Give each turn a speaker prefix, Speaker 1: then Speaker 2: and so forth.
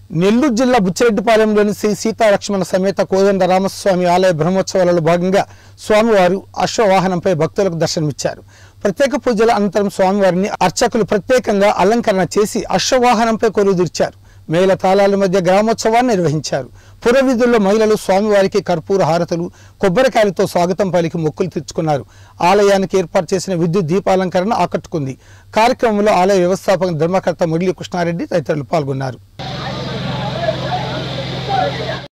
Speaker 1: నెల్లూరు జిల్లా బుచ్చిరెడ్డిపాలెంలోని శ్రీ సీతాలక్ష్మణ సమేత కోదండ రామస్వామి ఆలయ బ్రహ్మోత్సవాలలో భాగంగా స్వామివారు అశ్వవాహనంపై భక్తులకు దర్శనమిచ్చారు ప్రత్యేక పూజల అనంతరం స్వామివారిని అర్చకులు ప్రత్యేకంగా అలంకరణ చేసి అశ్వవాహనంపై కొలువుదీర్చారు మేళ తాళాల మధ్య గ్రామోత్సవాన్ని నిర్వహించారు పురవీధుల్లో మహిళలు స్వామివారికి కర్పూర హారతులు కొబ్బరికాయలతో స్వాగతం పలికి మొక్కులు తీర్చుకున్నారు ఆలయానికి ఏర్పాటు చేసిన విద్యుత్ దీపాలంకరణ ఆకట్టుకుంది కార్యక్రమంలో ఆలయ వ్యవస్థాపక ధర్మకర్త మురళీ కృష్ణారెడ్డి తదితరులు పాల్గొన్నారు